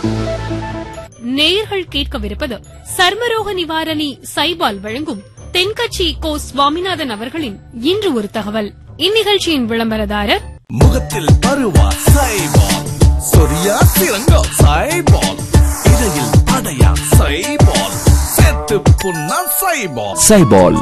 நேயர்கள் கேட்கவிருப்பது சர்மரோக நிவாரணி சைபால் வழங்கும் தென்கட்சி கோ சுவாமிநாதன் அவர்களின் இன்று ஒரு தகவல் இந்நிகழ்ச்சியின் விளம்பரதாரர் முகத்தில் பருவா சைபால் சொரியா சிறங்கா சைபால் இடையில் அடையா சைபால் செத்து புண்ணா சைபால் சைபால்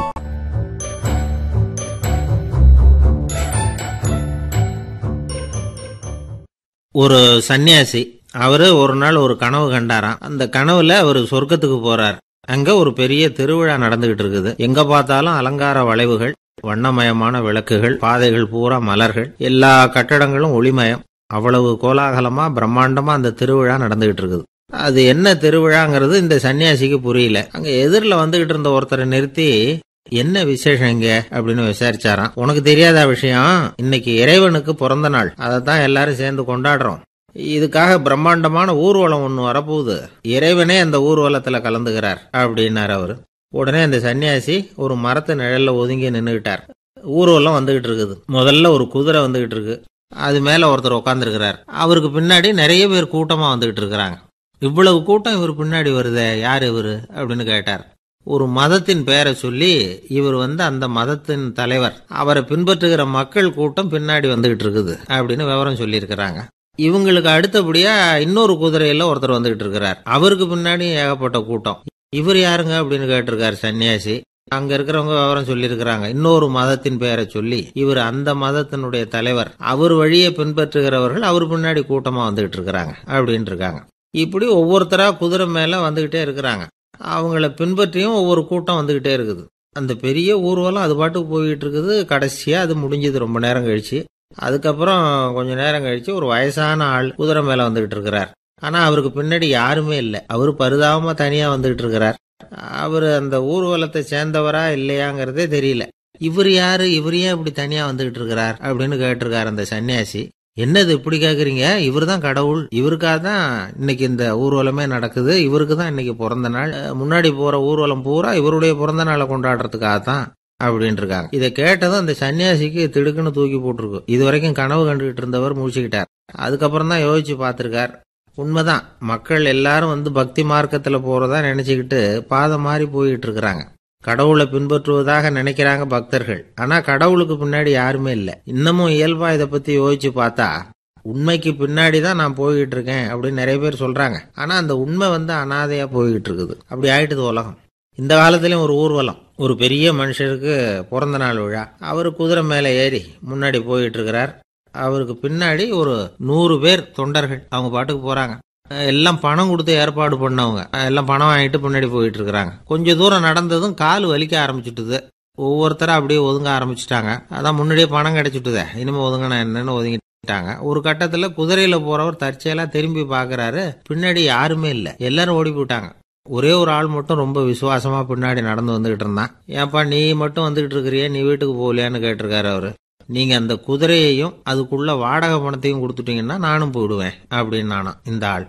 ஒரு சன்னியாசி அவரு ஒரு நாள் ஒரு கனவு கண்டாராம் அந்த கனவுல அவர் சொர்க்கத்துக்கு போறார் அங்க ஒரு பெரிய திருவிழா நடந்துகிட்டு இருக்குது எங்க பார்த்தாலும் அலங்கார வளைவுகள் வண்ணமயமான விளக்குகள் பாதைகள் பூரா மலர்கள் எல்லா கட்டடங்களும் ஒளிமயம் அவ்வளவு கோலாகலமா பிரம்மாண்டமா அந்த திருவிழா நடந்துகிட்டு இருக்குது அது என்ன திருவிழாங்கிறது இந்த சன்னியாசிக்கு புரியல அங்க எதிரில் வந்துகிட்டு இருந்த ஒருத்தரை நிறுத்தி என்ன விசேஷம் இங்க அப்படின்னு விசாரிச்சாராம் உனக்கு தெரியாத விஷயம் இன்னைக்கு இறைவனுக்கு பிறந்த நாள் அதை தான் எல்லாரும் சேர்ந்து கொண்டாடுறோம் இதுக்காக பிரம்மாண்டமான ஊர்வலம் ஒன்று வரப்போகுது இறைவனே அந்த ஊர்வலத்துல கலந்துகிறார் அப்படின்னார் அவரு உடனே அந்த சன்னியாசி ஒரு மரத்து நிழல்ல ஒதுங்கி நின்றுகிட்டார் ஊர்வலம் வந்துகிட்டு இருக்குது முதல்ல ஒரு குதிரை வந்துகிட்டு இருக்கு அது மேல ஒருத்தர் உட்காந்துருக்கிறார் அவருக்கு பின்னாடி நிறைய பேர் கூட்டமா வந்துகிட்டு இருக்கிறாங்க இவ்வளவு கூட்டம் இவர் பின்னாடி வருதே யார் இவரு அப்படின்னு கேட்டார் ஒரு மதத்தின் பெயரை சொல்லி இவர் வந்து அந்த மதத்தின் தலைவர் அவரை பின்பற்றுகிற மக்கள் கூட்டம் பின்னாடி வந்துகிட்டு இருக்குது அப்படின்னு விவரம் சொல்லியிருக்கிறாங்க இவங்களுக்கு அடுத்தபடியா இன்னொரு குதிரையில ஒருத்தர் வந்துகிட்டு இருக்கிறார் அவருக்கு பின்னாடி ஏகப்பட்ட கூட்டம் இவர் யாருங்க அப்படின்னு கேட்டிருக்காரு சன்னியாசி அங்க இருக்கிறவங்க விவரம் சொல்லியிருக்கிறாங்க இன்னொரு மதத்தின் பெயரை சொல்லி இவர் அந்த மதத்தினுடைய தலைவர் அவர் வழியை பின்பற்றுகிறவர்கள் அவர் பின்னாடி கூட்டமா வந்துகிட்டு இருக்கிறாங்க அப்படின்னு இருக்காங்க இப்படி ஒவ்வொருத்தரா குதிரை மேல வந்துகிட்டே இருக்கிறாங்க அவங்கள பின்பற்றியும் ஒவ்வொரு கூட்டம் வந்துகிட்டே இருக்குது அந்த பெரிய ஊர்வலம் அது பாட்டுக்கு போயிட்டு இருக்குது கடைசியா அது முடிஞ்சது ரொம்ப நேரம் கழிச்சு அதுக்கப்புறம் கொஞ்ச நேரம் கழிச்சு ஒரு வயசான ஆள் குதிரை மேல வந்துகிட்டு இருக்கிறார் ஆனா அவருக்கு பின்னாடி யாருமே இல்லை அவர் பரிதாபமா தனியா வந்துகிட்டு இருக்கிறார் அவர் அந்த ஊர்வலத்தை சேர்ந்தவரா இல்லையாங்கிறதே தெரியல இவர் யாரு இவர் ஏன் இப்படி தனியா வந்துகிட்டு இருக்கிறார் அப்படின்னு கேட்டிருக்காரு அந்த சன்னியாசி என்னது இப்படி கேக்குறீங்க இவர் தான் கடவுள் இவருக்காக தான் இன்னைக்கு இந்த ஊர்வலமே நடக்குது இவருக்கு தான் இன்னைக்கு பிறந்த நாள் அஹ் முன்னாடி போற ஊர்வலம் பூரா இவருடைய பிறந்த நாளை கொண்டாடுறதுக்காக தான் அப்படின்னு இருக்காங்க இதை கேட்டதும் அந்த சன்னியாசிக்கு திடுக்குன்னு தூக்கி போட்டிருக்கு இது வரைக்கும் கனவு கண்டுகிட்டு இருந்தவர் முடிச்சுக்கிட்டார் அதுக்கப்புறம் தான் யோசிச்சு பார்த்திருக்கார் உண்மைதான் மக்கள் எல்லாரும் வந்து பக்தி மார்க்கத்துல போறதா நினைச்சுக்கிட்டு பாதை மாறி போயிட்டு இருக்கிறாங்க கடவுளை பின்பற்றுவதாக நினைக்கிறாங்க பக்தர்கள் ஆனா கடவுளுக்கு பின்னாடி யாருமே இல்லை இன்னமும் இயல்பா இதை பத்தி யோசிச்சு பார்த்தா உண்மைக்கு பின்னாடி தான் நான் போய்கிட்டு இருக்கேன் அப்படின்னு நிறைய பேர் சொல்றாங்க ஆனா அந்த உண்மை வந்து அனாதையா போய்கிட்டு இருக்குது அப்படி ஆயிட்டுது உலகம் இந்த காலத்திலயும் ஒரு ஊர்வலம் ஒரு பெரிய மனுஷருக்கு பிறந்த நாள் விழா அவர் குதிரை மேலே ஏறி முன்னாடி போயிட்டு இருக்கிறார் அவருக்கு பின்னாடி ஒரு நூறு பேர் தொண்டர்கள் அவங்க பாட்டுக்கு போறாங்க எல்லாம் பணம் கொடுத்து ஏற்பாடு பண்ணவங்க எல்லாம் பணம் வாங்கிட்டு பின்னாடி போயிட்டு இருக்கிறாங்க கொஞ்ச தூரம் நடந்ததும் கால் வலிக்க ஆரம்பிச்சுட்டுது ஒவ்வொருத்தரும் அப்படியே ஒதுங்க ஆரம்பிச்சுட்டாங்க அதான் முன்னாடியே பணம் கிடைச்சிட்டுதே இனிமே ஒதுங்கினா என்னன்னு ஒதுங்கிட்டாங்க ஒரு கட்டத்துல குதிரையில போறவர் தற்செயலா திரும்பி பாக்குறாரு பின்னாடி யாருமே இல்ல எல்லாரும் ஓடி போயிட்டாங்க ஒரே ஒரு ஆள் மட்டும் ரொம்ப விசுவாசமா பின்னாடி நடந்து வந்துகிட்டு இருந்தான் ஏன்பா நீ மட்டும் வந்துகிட்டு இருக்கிறியே நீ வீட்டுக்கு போகலையான்னு கேட்டிருக்காரு அவரு நீங்க அந்த குதிரையையும் அதுக்குள்ள வாடகை பணத்தையும் கொடுத்துட்டீங்கன்னா நானும் போயிடுவேன் அப்படின்னு நானும் இந்த ஆள்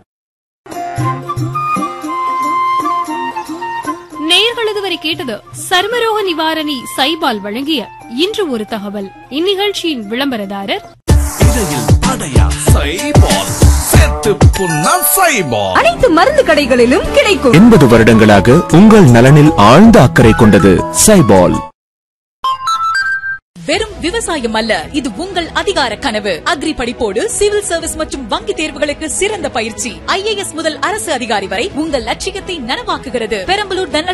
நேயர்கள் இதுவரை கேட்டது சர்மரோக நிவாரணி சைபால் வழங்கிய இன்று ஒரு தகவல் இந்நிகழ்ச்சியின் விளம்பரதாரர் இடையில் அடையா சைபால் செத்து புண்ணா சைபால் அனைத்து மருந்து கடைகளிலும் கிடைக்கும் எண்பது வருடங்களாக உங்கள் நலனில் ஆழ்ந்த அக்கறை கொண்டது சைபால் வெறும் விவசாயம் அல்ல இது உங்கள் அதிகார கனவு அக்ரி படிப்போடு சிவில் சர்வீஸ் மற்றும் வங்கி தேர்வுகளுக்கு சிறந்த பயிற்சி ஐஏஎஸ் முதல் அரசு அதிகாரி வரை உங்கள் லட்சியத்தை நனவாக்குகிறது பெரம்பலூர்